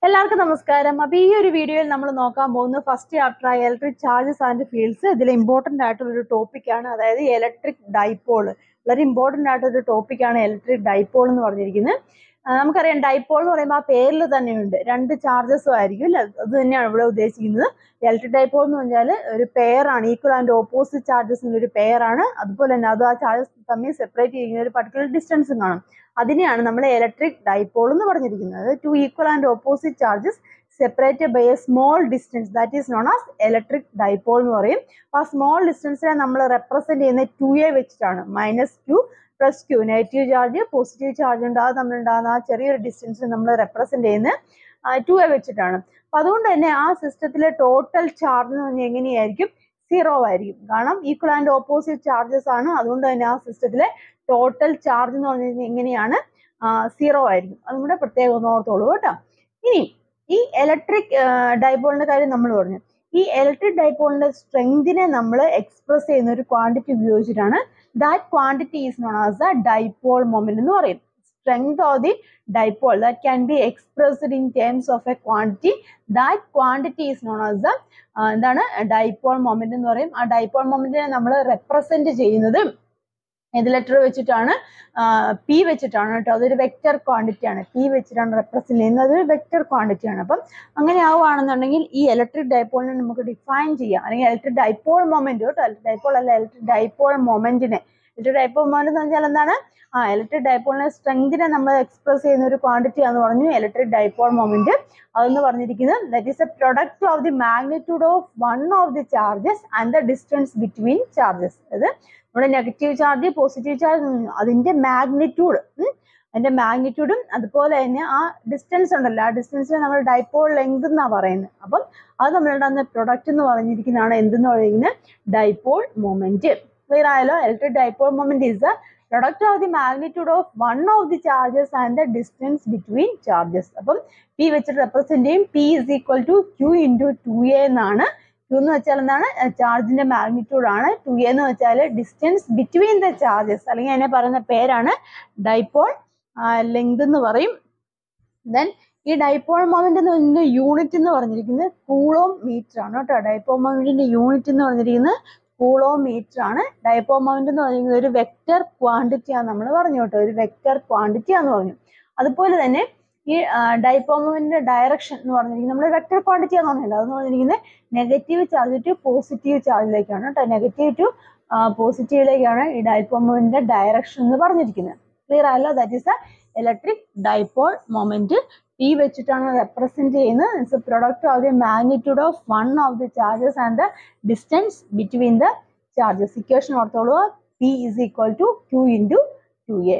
എല്ലാവർക്കും നമസ്കാരം അപ്പൊ ഈ ഒരു വീഡിയോയിൽ നമ്മൾ നോക്കാൻ പോകുന്നത് ഫസ്റ്റ് ചാപ്റ്റർ ആയ ഇലക്ട്രിക് ചാർജസ് ആൻഡ് ഫീൽഡ്സ് ഇതിൽ ഇമ്പോർട്ടന്റ് ആയിട്ടുള്ള ഒരു ടോപ്പിക്കാണ് അതായത് ഇലക്ട്രിക് ഡൈപോൾ വളരെ ഇമ്പോർട്ടന്റ് ആയിട്ടൊരു ടോപ്പിക്കാണ് ഇലക്ട്രിക് ഡൈപോൾ എന്ന് പറഞ്ഞിരിക്കുന്നത് ആ, നമുക്കറിയാം ഡൈപോൾ എന്ന് പറയുമ്പോൾ ആ പേരിൽ തന്നെയുണ്ട് രണ്ട് ചാർജസും ആയിരിക്കും അല്ലേ അത് തന്നെയാണ് ഇവിടെ ഉദ്ദേശിക്കുന്നത് ഇലക്ട്രിക് ഡൈപോൾ എന്ന് പറഞ്ഞാൽ ഒരു പെയറാണ് ഈക്വൽ ആൻഡ് ഓപ്പോസിറ്റ് ചാർജസിന്റെ ഒരു പെയറാണ് അതുപോലെ തന്നെ അത് ആ ചാർജസ് തമ്മിൽ സെപ്പറേറ്റ് ചെയ്യുന്ന ഒരു പർട്ടിക്കുലർ ഡിസ്റ്റൻസും കാണും അതിനെയാണ് നമ്മൾ ഇലക്ട്രിക് ഡൈപോൾ എന്ന് പറഞ്ഞിരിക്കുന്നത് two equal and opposite charges separated by a small distance that is known as electric dipole എന്ന് പറയും അപ്പോൾ ആ സ്മോൾ ഡിസ്റ്റൻസിനെ നമ്മൾ റെപ്രസെന്റ് ചെയ്യുന്ന ടു എ വെച്ചിട്ടാണ് minus Q plus Q negative charge positive charge ഉണ്ടാകും തമ്മിലുണ്ടാകുന്ന ആ ചെറിയൊരു ഡിസ്റ്റൻസ് നമ്മൾ റെപ്രസെന്റ് ചെയ്യുന്ന ടു എ വെച്ചിട്ടാണ് അപ്പൊ അതുകൊണ്ട് തന്നെ ആ സിസ്റ്റത്തിലെ ടോട്ടൽ ചാർജ് എന്ന് പറഞ്ഞാൽ എങ്ങനെയായിരിക്കും സീറോ ആയിരിക്കും കാരണം ഈക്വൽ ആൻഡ് ഓപ്പോസിറ്റ് ചാർജസ് ആണ് അതുകൊണ്ട് തന്നെ ആ സിസ്റ്റത്തിലെ ടോട്ടൽ ചാർജ് എന്ന് പറഞ്ഞു കഴിഞ്ഞാൽ എങ്ങനെയാണ് സീറോ ആയിരിക്കും അതും കൂടെ പ്രത്യേകം ഒന്ന് ഓർത്തോളൂ കേട്ടോ ഇനി ഈ ഇലക്ട്രിക് ഡൈപോളിന്റെ കാര്യം നമ്മൾ പറഞ്ഞു ഈ ഇലക്ട്രിക് ഡൈപോളിന്റെ സ്ട്രെങ്തിനെ നമ്മൾ എക്സ്പ്രസ് ചെയ്യുന്ന ഒരു ക്വാണ്ടിറ്റി ഉപയോഗിച്ചിട്ടാണ് that quantity is known as the dipole moment എന്ന് പറയും strength of the dipole that can be expressed in terms of a quantity that quantity is known as the എന്താണ് ഡൈപോൾ മൊമെന്റ് എന്ന് പറയും ആ dipole മൊമെന്റിനെ നമ്മൾ represent ചെയ്യുന്നത് ഏത് letter വെച്ചിട്ടാണ് പി വെച്ചിട്ടാണ് കേട്ടോ അതൊരു വെക്റ്റർ ക്വാണ്ടിറ്റി ആണ് പി വെച്ചിട്ടാണ് റെപ്രസെന്റ് ചെയ്യുന്നത് അതൊരു വെക്റ്റർ ക്വാണ്ടിറ്റി ആണ് അപ്പം അങ്ങനെ ആവുകയാണെന്നുണ്ടെങ്കിൽ ഈ ഇലക്ട്രിക് ഡൈപോളിനെ നമുക്ക് ഡിഫൈൻ ചെയ്യാം അല്ലെങ്കിൽ ഇലക്ട്രിക് ഡൈപോൾ മൊമെന്റ് കേട്ടോ ഇലക്ട്രിക് ഡൈപോൾ അല്ല ഇലക്ട്രിക് ഡൈപോൾ മൊമെന്റിനെ ഇലക്ട്രിക് ഡൈപോൾ മൊമെന്റ് എന്ന് വെച്ചാൽ എന്താണ് ആ ഇലക്ട്രിക് ഡൈപോളിനെ സ്ട്രെങ്തിനെ നമ്മൾ എക്സ്പ്രസ് ചെയ്യുന്ന ഒരു ക്വാണ്ടിറ്റി ആണെന്ന് പറഞ്ഞു ഇലക്ട്രിക് ഡൈപോൾ മൊമെന്റ് അതെന്ന് പറഞ്ഞിരിക്കുന്നത് that is a product of the magnitude of one of the charges and the distance between charges അത് നമ്മുടെ നെഗറ്റീവ് ചാർജ് പോസിറ്റീവ് ചാർജ് അതിന്റെ മാഗ്നിറ്റ്യൂഡ് അതിന്റെ മാഗ്നിറ്റ്യൂഡും അതുപോലെ തന്നെ ആ ഡിസ്റ്റൻസ് ഉണ്ടല്ലോ ആ ഡിസ്റ്റൻസിനെ നമ്മൾ ഡൈപോൾ ലെങ്ത് എന്നാ പറയുന്നത് അപ്പം അത് നമ്മളുടെ പ്രൊഡക്റ്റ് എന്ന് പറഞ്ഞിരിക്കുന്നതാണ് എന്തെന്ന് പറയുന്നത് ഡൈപോൾ മൊമെന്റ് ക്ലിയർ ആയല്ലോ electric dipole moment is the product of the magnitude of one of the charges and the distance between charges അപ്പം പി വെച്ചിട്ട് റെപ്രസെന്റ് ചെയ്യും P is equal to Q into two a എന്നാണ് Q എന്ന് വെച്ചാൽ എന്താണ് ചാർജിന്റെ magnitude ആണ് to a എന്ന് വെച്ചാൽ ഡിസ്റ്റൻസ് ബിറ്റ്വീൻ ദ ചാർജസ് അല്ലെങ്കിൽ അതിനെ പറയുന്ന പേരാണ് ഡൈപോൾ ലെങ്ത് എന്ന് പറയും ദെൻ ഈ ഡൈപോൾ മൊമെന്റ് എന്ന് പറഞ്ഞ യൂണിറ്റ് എന്ന് പറഞ്ഞിരിക്കുന്നത് കൂളോ മീറ്റർ ആണ് കേട്ടോ ഡൈപോൾ മൊമെന്റിന്റെ യൂണിറ്റ് എന്ന് പറഞ്ഞിരിക്കുന്നത് കൂളോ മീറ്റർ ആണ് ഡൈപോൾ മൊമെന്റ് എന്ന് പറഞ്ഞിരിക്കുന്നത് ഒരു വെക്റ്റർ ക്വാണ്ടിറ്റി ആണ് നമ്മൾ പറഞ്ഞു കേട്ടോ ഒരു വെക്റ്റർ ക്വാണ്ടിറ്റി ആന്ന് പറഞ്ഞു അതുപോലെ തന്നെ ഈ ഡൈപോൾ മൊമെന്റിന്റെ ഡയറക്ഷൻ എന്ന് പറഞ്ഞിരിക്കുന്നത് നമ്മൾ വെക്റ്റർ ക്വാണ്ടിറ്റി ആണെന്ന് പറഞ്ഞില്ല അതെന്ന് പറഞ്ഞിരിക്കുന്നത് നെഗറ്റീവ് ചാർജ് ടു പോസിറ്റീവ് ചാർജിലേക്കാണ് കേട്ടോ നെഗറ്റീവ് ടു പോസിറ്റീവിലേക്കാണ് ഈ ഡൈപോൾ മൊമെന്റിന്റെ ഡയറക്ഷൻ എന്ന് പറഞ്ഞിരിക്കുന്നത് ക്ലിയർ ആയല്ലോ that is a electric dipole moment P വെച്ചിട്ടാണ് റെപ്രസെന്റ് ചെയ്യുന്നത് it's a product of the magnitude of one of the charges and the distance between the charges equation ഓർത്തോളൂ P is equal to Q into two a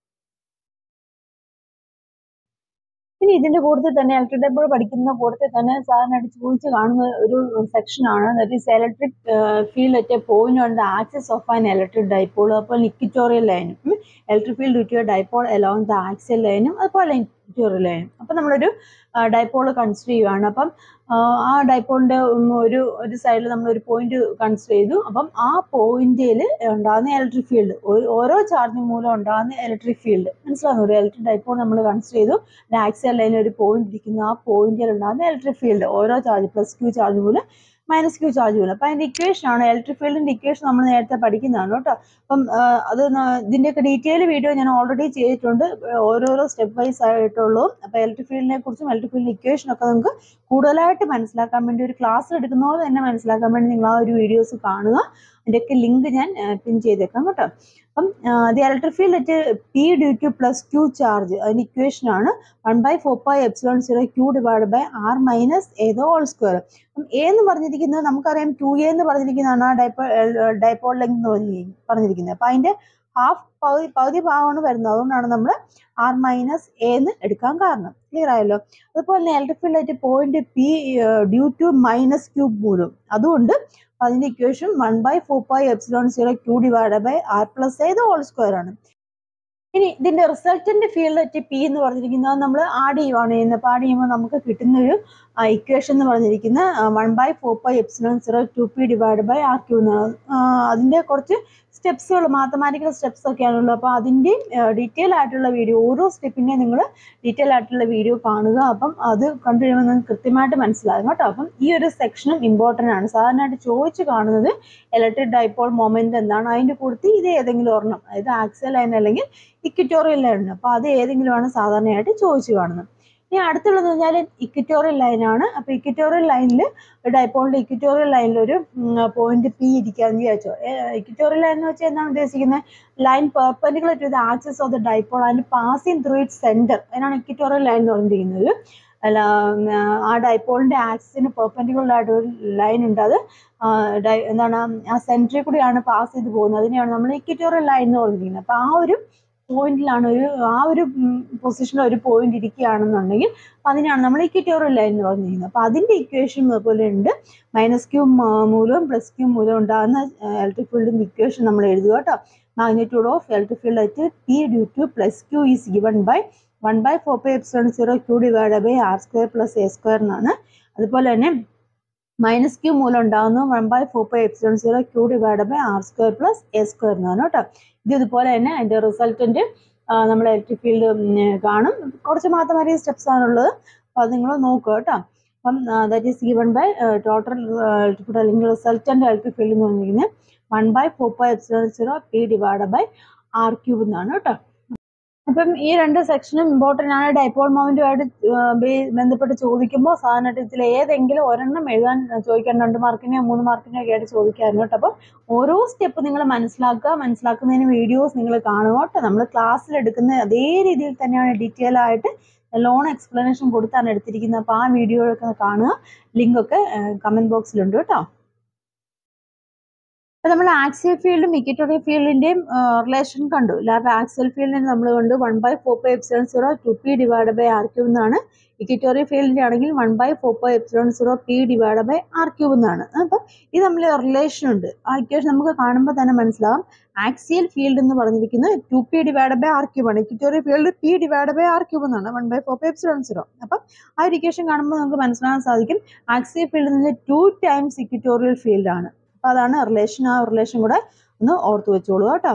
ഇനി ഇതിന്റെ കൂട്ടത്തിൽ തന്നെ electric dipole പഠിക്കുന്ന കൂട്ടത്തിൽ തന്നെ സാറിനായിട്ട് ചോദിച്ച് കാണുന്ന ഒരു സെക്ഷൻ ആണ് that is electric field at a point on the axis of an electric dipole അപ്പോൾ ഇക്വിറ്റോറിയൽ ലൈനും electric field due to dipole along the axial ലൈനും അതുപോലെ ഇക്വിറ്റോറിയൽ ലൈനും അപ്പം നമ്മളൊരു ഡൈപോൾ കൺസിഡർ ചെയ്യുകയാണ് അപ്പം ആ ഡൈപോളിന്റെ ഒരു ഒരു സൈഡിൽ നമ്മൾ ഒരു പോയിന്റ് കൺസിഡർ ചെയ്തു അപ്പം ആ പോയിന്റിൽ ഉണ്ടാകുന്ന ഇലക്ട്രിക് ഫീൽഡ് ഓരോ ചാർജ് മൂലം ഉണ്ടാകുന്ന ഇലക്ട്രിക് ഫീൽഡ് മനസ്സിലാകുന്നു ഒരു ഇലക്ട്രിക് ഡൈപോൾ നമ്മൾ കൺസിഡർ ചെയ്തു ആക്സിയൽ ലൈനിൽ ഒരു പോയിന്റ് ഇരിക്കുന്ന ആ പോയിന്റിൽ ഉണ്ടാകുന്ന ഇലക്ട്രിക് ഫീൽഡ് ഓരോ ചാർജ് പ്ലസ് ക്യൂ ചാർജ് മൂലം മൈനസ് ക്യൂ ചാർജ് മൂലം അപ്പം അതിന്റെ ഇക്വേഷൻ ആണ് ഇലക്ട്രിക് ഫീൽഡിന്റെ ഇക്വേഷൻ നമ്മൾ നേരത്തെ പഠിക്കുന്നതാണ് കേട്ടോ അപ്പം അത് ഇതിന്റെയൊക്കെ ഡീറ്റെയിൽ വീഡിയോ ഞാൻ ഓൾറെഡി ചെയ്തിട്ടുണ്ട് ഓരോരോ സ്റ്റെപ്പ് വൈസ് ആയിട്ടുള്ളൂ അപ്പോൾ ഇലക്ട്രിക് ഫീൽഡിനെ കുറിച്ചും ഇലക്ട്രിക് ഫീൽഡിന്റെ ഇക്വേഷൻ ഒക്കെ നമുക്ക് കൂടുതലായിട്ട് മനസ്സിലാക്കാൻ വേണ്ടി ഒരു ക്ലാസ് എടുക്കുന്ന പോലെ തന്നെ മനസ്സിലാക്കാൻ വേണ്ടി നിങ്ങൾ ആ ഒരു വീഡിയോസ് കാണുക അതിൻ്റെയൊക്കെ ലിങ്ക് ഞാൻ പിൻ ചെയ്തേക്കാം കേട്ടോ അപ്പം the electric field at P due to plus q charge അതിന് ഇക്വേഷൻ ആണ് one by four by epsilon zero q divide by r minus ഏതോ ഹോൾ സ്ക്വയർ അപ്പം എ എന്ന് പറഞ്ഞിരിക്കുന്നത് നമുക്കറിയാം ടു എ എന്ന് പറഞ്ഞിരിക്കുന്നതാണ് ആ ഡൈപ്പോ ഡൈപോൾ ലെങ്ത് എന്ന് പറഞ്ഞിരിക്കുന്നത് അപ്പം അതിന്റെ ഹാഫ് പകുതി പകുതി ഭാഗമാണ് വരുന്നത് അതുകൊണ്ടാണ് നമ്മൾ ആർ മൈനസ് എ എന്ന് എടുക്കാൻ കാരണം ക്ലിയർ ആയല്ലോ അതുപോലെ തന്നെ ഇലക്ട്രിക് ഫീൽഡ് ആയിട്ട് point P due to minus cube മൂലം അതുകൊണ്ട് അതിന്റെ equation one by four by epsilon zero q divide by r plus a whole square ആണ് ഇനി ഇതിന്റെ റിസൾട്ടന്റ് ഫീൽഡ് പി എന്ന് പറഞ്ഞിരിക്കുന്നത് നമ്മൾ ആഡ് ചെയ്യുവാണ് ചെയ്യുന്നത് അപ്പോൾ ആഡ് ചെയ്യുമ്പോൾ നമുക്ക് കിട്ടുന്ന ഒരു ഇക്വേഷൻ എന്ന് പറഞ്ഞിരിക്കുന്ന one by four by epsilon zero two P divide by r q എന്നാണ് ആ, അതിന്റെ കുറച്ച് സ്റ്റെപ്സുകൾ മാത്തമാറ്റിക്കൽ സ്റ്റെപ്സ് ഒക്കെയാണുള്ളത് അപ്പോൾ അതിൻ്റെ ഡീറ്റെയിൽ ആയിട്ടുള്ള വീഡിയോ ഓരോ സ്റ്റെപ്പിൻ്റെ നിങ്ങൾ ഡീറ്റെയിൽ ആയിട്ടുള്ള വീഡിയോ കാണുക അപ്പം അത് കണ്ടു കഴിയുമ്പോൾ നിങ്ങൾക്ക് കൃത്യമായിട്ട് മനസ്സിലാകും കേട്ടോ അപ്പം ഈ ഒരു സെക്ഷനും ഇമ്പോർട്ടൻ്റ് ആണ് സാധാരണയായിട്ട് ചോദിച്ച് കാണുന്നത് ഇലക്ട്രിക് ഡൈപോൾ മൊമെന്റ് എന്താണ് അതിൻ്റെ കൂട്ടത്തിൽ ഇത് ഏതെങ്കിലും ഒരെണ്ണം അതായത് ആക്സൽ ലൈൻ അല്ലെങ്കിൽ ഇക്വിറ്റോറിയൽ ലൈൻ അപ്പോൾ അത് ഏതെങ്കിലുമാണ് സാധാരണയായിട്ട് ചോദിച്ച് കാണുന്നത് ഇനി അടുത്തുള്ളത് പറഞ്ഞാൽ ഇക്വിറ്റോറിയൽ ലൈനാണ് അപ്പോൾ ഇക്വിറ്റോറിയൽ ലൈനിൽ ഡൈപോളിൻ്റെ ഇക്വിറ്റോറിയൽ ലൈനിൽ ഒരു പോയിന്റ് പി ഇരിക്കാന്ന് വിചാരിച്ചോ ഇക്വിറ്റോറിയൽ ലൈൻ എന്ന് വെച്ചാൽ എന്താണ് ഉദ്ദേശിക്കുന്നത് line perpendicular to the axis of the dipole and passing through it centre അതിനാണ് ഇക്വിറ്റോറിയൽ ലൈൻ എന്ന് പറഞ്ഞിരിക്കുന്നത് അല്ല ഉം, ആ ഡൈപോളിന്റെ ആക്സിസിന് പെർപെൻഡിക്കുലർ ആയിട്ട് ഒരു ലൈൻ ഉണ്ട് അത് ആ, ഡൈ- എന്താണ് ആ സെന്ററിൽ കൂടിയാണ് പാസ് ചെയ്ത് പോകുന്നത് അതിനെയാണ് നമ്മൾ ഇക്വിറ്റോറിയൽ ലൈൻ എന്ന് പറഞ്ഞിരിക്കുന്നത് അപ്പോൾ ആ ഒരു പോയിന്റിലാണ് ഒരു ആ ഒരു പൊസിഷനിൽ ഒരു പോയിന്റ് ഇരിക്കുകയാണെന്നുണ്ടെങ്കിൽ അപ്പം അതിനാണ് നമ്മൾ ഇക്വിറ്റോറിയൽ ലൈൻ എന്ന് പറഞ്ഞിരിക്കുന്നത് അപ്പോൾ അതിന്റെ ഇക്വേഷൻ അതുപോലെ ഉണ്ട് മൈനസ് ക്യൂ മൂലവും പ്ലസ് ക്യൂ മൂലവും ഉണ്ടാകുന്ന ഇലക്ട്രിക് ഫീൽഡിന്റെ ഇക്വേഷൻ നമ്മൾ എഴുതുക കേട്ടോ magnitude of electric field at P due to plus q is given by one by four pi epsilon zero q divide by r square plus a square എന്നാണ് അതുപോലെ തന്നെ minus q മൂലം ഉണ്ടാകുന്നു one by four pi epsilon zero q divide by r square plus a square എന്നാണ് കേട്ടോ ഇത് ഇതുപോലെ തന്നെ അതിന്റെ റിസൾട്ടന്റ് നമ്മൾ ഇലക്ട്രിക് ഫീൽഡ് കാണും കുറച്ച് മാത്തമാറ്റിക് സ്റ്റെപ്സ് ആണുള്ളത് അപ്പോൾ അത് നിങ്ങൾ നോക്കുക കേട്ടോ അപ്പം that is given by total electric field അല്ലെങ്കിൽ റിസൾട്ടന്റ് ഇലക്ട്രിക് ഫീൽഡ് എന്ന് പറഞ്ഞിരിക്കുന്നത് one by four pi epsilon zero P divide by r cube എന്നാണ് കേട്ടോ അപ്പം ഈ രണ്ട് സെക്ഷനും ഇമ്പോർട്ടൻ്റ് ആണ് ഡൈപോൾ മൊമെന്റുമായിട്ട് ബന്ധപ്പെട്ട് ചോദിക്കുമ്പോൾ സാധാരണയായിട്ട് ഇതിൽ ഏതെങ്കിലും ഒരെണ്ണം എഴുതാൻ ചോദിക്കാൻ രണ്ട് മാർക്കിനെയോ മൂന്ന് മാർക്കിനെയോ ഒക്കെ ആയിട്ട് ചോദിക്കാറുണ്ട് കേട്ടോ അപ്പം ഓരോ സ്റ്റെപ്പ് നിങ്ങൾ മനസ്സിലാക്കുക മനസ്സിലാക്കുന്നതിന് വീഡിയോസ് നിങ്ങൾ കാണുക കേട്ടോ നമ്മൾ ക്ലാസ്സിൽ എടുക്കുന്ന അതേ രീതിയിൽ തന്നെയാണ് ഡീറ്റെയിൽ ആയിട്ട് ലോൺ എക്സ്പ്ലനേഷൻ കൊടുത്താണ് എടുത്തിരിക്കുന്നത് അപ്പോൾ ആ വീഡിയോ ഒക്കെ കാണുക ലിങ്ക് ഒക്കെ കമന്റ് ബോക്സിലുണ്ട് കേട്ടോ അപ്പോൾ നമ്മൾ ആക്സിയൽ ഫീൽഡും ഇക്വിറ്റോറിയൽ ഫീൽഡിന്റെയും റിലേഷൻ കണ്ടു ലാബ് ആക്സിയൽ ഫീൽഡിന് നമ്മൾ കണ്ടു one by four pi epsilon zero two P divide by r cube എന്നാണ് ഇക്വിറ്റോറിയൽ ഫീൽഡിന്റെ ആണെങ്കിൽ one by four pi epsilon zero P divide by r cube എന്നാണ് അപ്പം ഇത് തമ്മിൽ റിലേഷൻ ഉണ്ട് ആ ഇക്വേഷൻ നമുക്ക് കാണുമ്പോൾ തന്നെ മനസ്സിലാവും ആക്സിയൽ ഫീൽഡ് എന്ന് പറഞ്ഞിരിക്കുന്നത് two P divide by r cube ആണ് equatorial field P divide by r cube എന്നാണ് one by four pi epsilon zero അപ്പം ആ ഒരു ഇക്വേഷൻ കാണുമ്പോൾ നമുക്ക് മനസ്സിലാക്കാൻ സാധിക്കും ആക്സിയൽ ഫീൽഡ് നിന്ന് ടു ടൈംസ് ഇക്വിറ്റോറിയൽ ഫീൽഡ് ആണ് അപ്പൊ അതാണ് റിലേഷൻ ആ റിലേഷൻ കൂടെ ഒന്ന് ഓർത്തു വെച്ചോളൂ കേട്ടോ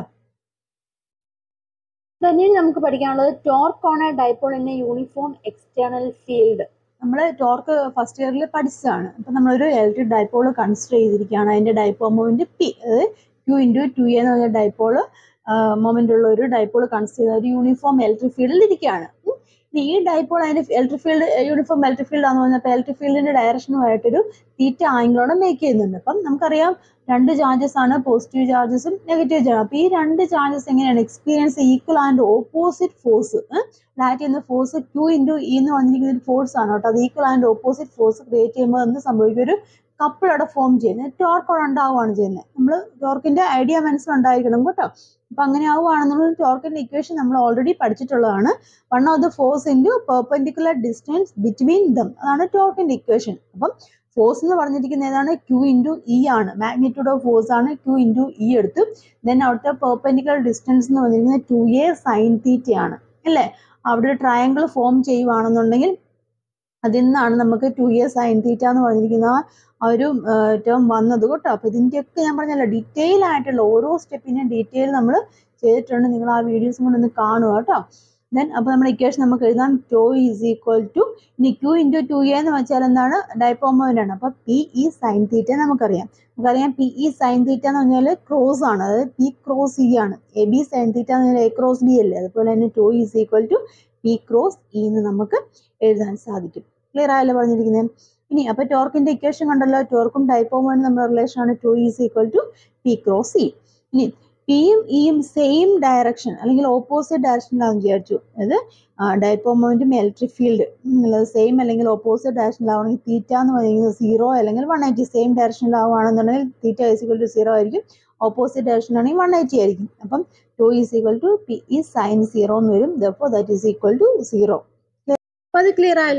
തന്നെ നമുക്ക് പഠിക്കാനുള്ളത് torque on a dipole in a uniform external field നമ്മൾ ടോർക്ക് ഫസ്റ്റ് ഇയറിൽ പഠിച്ചതാണ് അപ്പൊ നമ്മളൊരു ഇലക്ട്രിക് ഡൈപോൾ കൺസിഡർ ചെയ്തിരിക്കുകയാണ് അതിന്റെ ഡൈപ്പോ മൊമെന്റ് പി അതായത് ടു ഇൻറ്റു ടു എന്ന് പറഞ്ഞ ഡൈപോൾ മൊമെന്റ് ഉള്ള ഒരു ഡൈപോൾ കൺസിഡർ ചെയ്ത ഒരു യൂണിഫോം ഇലക്ട്രിക് ഫീൽഡിൽ ഇരിക്കുകയാണ് ഉം. ഇനി ഈ ഡൈപോൾ അതിന്റെ electric field uniform electric field ആണെന്ന് പറഞ്ഞപ്പോൾ ഇലക്ട്രിക് ഫീൽഡിന്റെ ഡയറക്ഷനുമായിട്ടൊരു തീറ്റ ആംഗിളോടെ മേക്ക് ചെയ്യുന്നുണ്ട് അപ്പം നമുക്കറിയാം രണ്ട് ചാർജസ് ആണ് പോസിറ്റീവ് ചാർജസും നെഗറ്റീവ് ചാർജ് അപ്പൊ ഈ രണ്ട് ചാർജസ് എങ്ങനെയാണ് experience equal and opposite force ലാറ്റ് ചെയ്യുന്ന ഫോഴ്സ് ടു ഇൻറ്റു ഇ എന്ന് പറഞ്ഞിരിക്കുന്ന ഒരു ഫോഴ്സ് ആണ് കേട്ടോ അത് equal and opposite force create ചെയ്യുമ്പോൾ എന്ത് സംഭവിക്കും ഒരു കപ്പിൾ അവിടെ ഫോം ചെയ്യുന്നത് ടോർക്ക് അവിടെ ഉണ്ടാവുകയാണ് ചെയ്യുന്നത് നമ്മൾ ടോർക്കിന്റെ ഐഡിയ മനസ്സിലുണ്ടായിരിക്കണം കേട്ടോ അപ്പൊ അങ്ങനെ ആവുകയാണെന്നുള്ള ടോർക്കിന്റെ ഇക്വേഷൻ നമ്മൾ ഓൾറെഡി പഠിച്ചിട്ടുള്ളതാണ് one of the force into perpendicular distance between them അതാണ് ടോർക്കിന്റെ ഇക്വേഷൻ അപ്പം ഫോഴ്സ് എന്ന് പറഞ്ഞിരിക്കുന്നത് ഏതാണ് ക്യൂ ഇൻറ്റു ഇ ആണ് മാഗ്നിറ്റ്യൂഡ് ഓഫ് ഫോഴ്സ് ആണ് ക്യൂ ഇൻറ്റു ഇ എടുത്ത് ദെൻ അവിടുത്തെ പെർപെൻഡിക്കുലർ ഡിസ്റ്റൻസ് എന്ന് പറഞ്ഞിരിക്കുന്നത് ടു എ സൈൻ തീറ്റ ആണ് അല്ലേ അവിടെ ഒരു ട്രയാങ്കിൾ ഫോം ചെയ്യുവാണെന്നുണ്ടെങ്കിൽ അതിൽ നിന്നാണ് നമുക്ക് ടു എ സൈൻ തീറ്റ എന്ന് പറഞ്ഞിരിക്കുന്ന ആ ആ ഒരു ടേം വന്നത് കേട്ടോ അപ്പോൾ ഇതിൻ്റെയൊക്കെ ഞാൻ പറഞ്ഞല്ലോ ഡീറ്റെയിൽ ആയിട്ടുള്ള ഓരോ സ്റ്റെപ്പിൻ്റെയും ഡീറ്റെയിൽ നമ്മൾ ചെയ്തിട്ടുണ്ട് നിങ്ങൾ ആ വീഡിയോസും കൂടെ ഒന്ന് കാണുക കേട്ടോ ദെൻ അപ്പോൾ നമ്മുടെ ഇക്വേഷൻ നമുക്ക് എഴുതാം ടോ ഈസ് ഈക്വൽ ടു ഇനി ക്യൂ ഇൻറ്റു ടു എ എന്ന് വെച്ചാൽ എന്താണ് ഡൈപ്പോമോയിൻ്റ് ആണ് അപ്പോൾ പി ഇ സൈൻ തീറ്റ നമുക്കറിയാം നമുക്കറിയാം പി ഇ സൈൻ തീറ്റ എന്ന് പറഞ്ഞാൽ ക്രോസ് ആണ് അതായത് പി ക്രോസ് ഇ ആണ് എ ബി സൈൻ തീറ്റ എന്ന് പറഞ്ഞാൽ എ ക്രോസ് ബി അല്ലേ അതുപോലെ തന്നെ tau is equal to P cross E എന്ന് നമുക്ക് എഴുതാൻ സാധിക്കും ക്ലിയർ ആയല്ലോ പറഞ്ഞിരിക്കുന്നത് ഇനി അപ്പൊ ടോർക്കിന്റെ ഇക്വേഷൻ കണ്ടല്ലോ ടോർക്കും ഡൈപ്പോമും നമ്മുടെ റിലേഷൻ ആണ് tau is equal to P cross E ഇനി പിയും ഇയും സെയിം ഡയറക്ഷൻ അല്ലെങ്കിൽ ഓപ്പോസിറ്റ് ഡയറക്ഷനിലാണെന്ന് വിചാരിച്ചു അതായത് ഡൈപ്പോമോയിന്റും ഇലക്ട്രിക് ഫീൽഡ് സെയിം അല്ലെങ്കിൽ ഓപ്പോസിറ്റ് ഡയറക്ഷനിലാവണമെങ്കിൽ തീറ്റ എന്ന് പറയുന്നത് സീറോ അല്ലെങ്കിൽ വൺ എയ്റ്റി സെയിം ഡയറക്ഷനിലാവുകയാണെന്നുണ്ടെങ്കിൽ theta is equal to zero ആയിരിക്കും ഓപ്പോസിറ്റ് ഡയറക്ഷനാണെങ്കിൽ വൺ എയ്റ്റി ആയിരിക്കും അപ്പം tau is equal to P E sine zero എന്ന് വരും ദപ്പോൾ that is equal to zero അപ്പോൾ അത് ക്ലിയർ ആയല്ലോ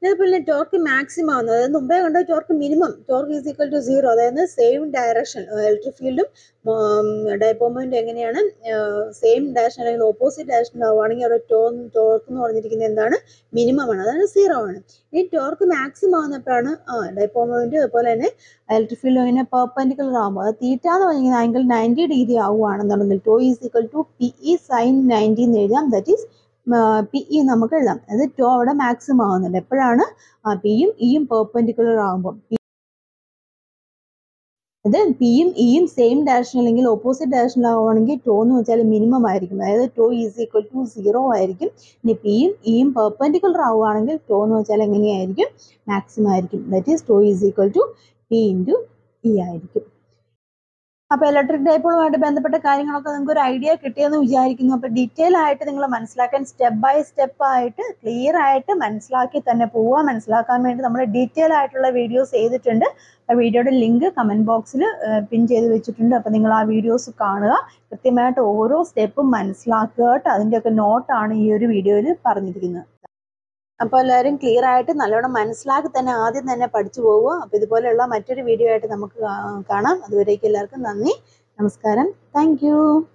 അതേപോലെ ടോർക്ക് മാക്സിമം ആണ് അതായത് മുമ്പേ കണ്ട torque minimum torque is equal to zero അതായത് സെയിം ഡയറക്ഷൻ ഇലക്ട്രിക് ഫീൽഡും ഡൈപ്പോമോയിന്റ് എങ്ങനെയാണ് സെയിം ഡയറക്ഷൻ അല്ലെങ്കിൽ ഓപ്പോസിറ്റ് ഡയറക്ഷൻ ആവുകയാണെങ്കിൽ അവിടെ ടോ ടോർക്ക് എന്ന് പറഞ്ഞിരിക്കുന്നത് എന്താണ് മിനിമം ആണ് അതായത് സീറോ ആണ് ഈ ടോർക്ക് മാക്സിമം ആകുന്നപ്പോഴാണ് ആ ഡൈപ്പോമോയിന്റ് അതുപോലെ തന്നെ ഇലക്ട്രിക് ഫീൽഡ് ഇങ്ങനെ പെർപെൻഡിക്കുലർ ആകുമ്പോൾ അത് തീറ്റ എന്ന് പറഞ്ഞിരിക്കുന്ന ആംഗിൾ നയൻറ്റി ഡിഗ്രി ആവുകയാണെന്നുണ്ടെങ്കിൽ tau is equal to P E sine ninety എന്ന് എഴുതാം ദറ്റ് ഈസ് പി ഇ നമുക്ക് എഴുതാം അത് ടോ അവിടെ മാക്സിമം ആവുന്നുണ്ട് എപ്പോഴാണ് പിയും ഇയും പെർപെൻഡിക്കുലർ ആകുമ്പോൾ അത് പിയും ഇയും സെയിം ഡയറക്ഷൻ അല്ലെങ്കിൽ ഓപ്പോസിറ്റ് ഡയറക്ഷനിലാവുകയാണെങ്കിൽ ടോ എന്ന് വെച്ചാൽ മിനിമം ആയിരിക്കും അതായത് tau is equal to zero ആയിരിക്കും ഇനി പിയും ഇയും പെർപെൻഡിക്കുലർ ആവുകയാണെങ്കിൽ ടോ എന്ന് വെച്ചാൽ എങ്ങനെയായിരിക്കും മാക്സിമം ആയിരിക്കും that is tau is equal to P into E ആയിരിക്കും അപ്പോൾ ഇലക്ട്രിക് ഡൈപ്പോളുമായിട്ട് ബന്ധപ്പെട്ട കാര്യങ്ങളൊക്കെ നിങ്ങൾക്ക് ഒരു ഐഡിയ കിട്ടിയെന്ന് വിചാരിക്കുന്നു അപ്പോൾ ഡീറ്റെയിൽ ആയിട്ട് നിങ്ങൾ മനസ്സിലാക്കാൻ സ്റ്റെപ്പ് ബൈ സ്റ്റെപ്പ് ആയിട്ട് ക്ലിയർ ആയിട്ട് മനസ്സിലാക്കി തന്നെ പോവുക മനസ്സിലാക്കാൻ വേണ്ടി നമ്മൾ ഡീറ്റെയിൽ ആയിട്ടുള്ള വീഡിയോസ് ചെയ്തിട്ടുണ്ട് ആ വീഡിയോയുടെ ലിങ്ക് കമൻറ്റ് ബോക്സിൽ പിൻ ചെയ്ത് വെച്ചിട്ടുണ്ട് അപ്പോൾ നിങ്ങൾ ആ വീഡിയോസ് കാണുക കൃത്യമായിട്ട് ഓരോ സ്റ്റെപ്പും മനസ്സിലാക്കുക കേട്ടോ അതിൻ്റെയൊക്കെ നോട്ടാണ് ഈ ഒരു വീഡിയോയിൽ പറഞ്ഞിരിക്കുന്നത് അപ്പോൾ എല്ലാവരും ക്ലിയർ ആയിട്ട് നല്ലോണം മനസ്സിലാക്കി തന്നെ ആദ്യം തന്നെ പഠിച്ചു പോവുക അപ്പോൾ ഇതുപോലെയുള്ള മറ്റൊരു വീഡിയോ ആയിട്ട് നമുക്ക് കാണാം അതുവരേക്കും എല്ലാവർക്കും നന്ദി നമസ്കാരം താങ്ക്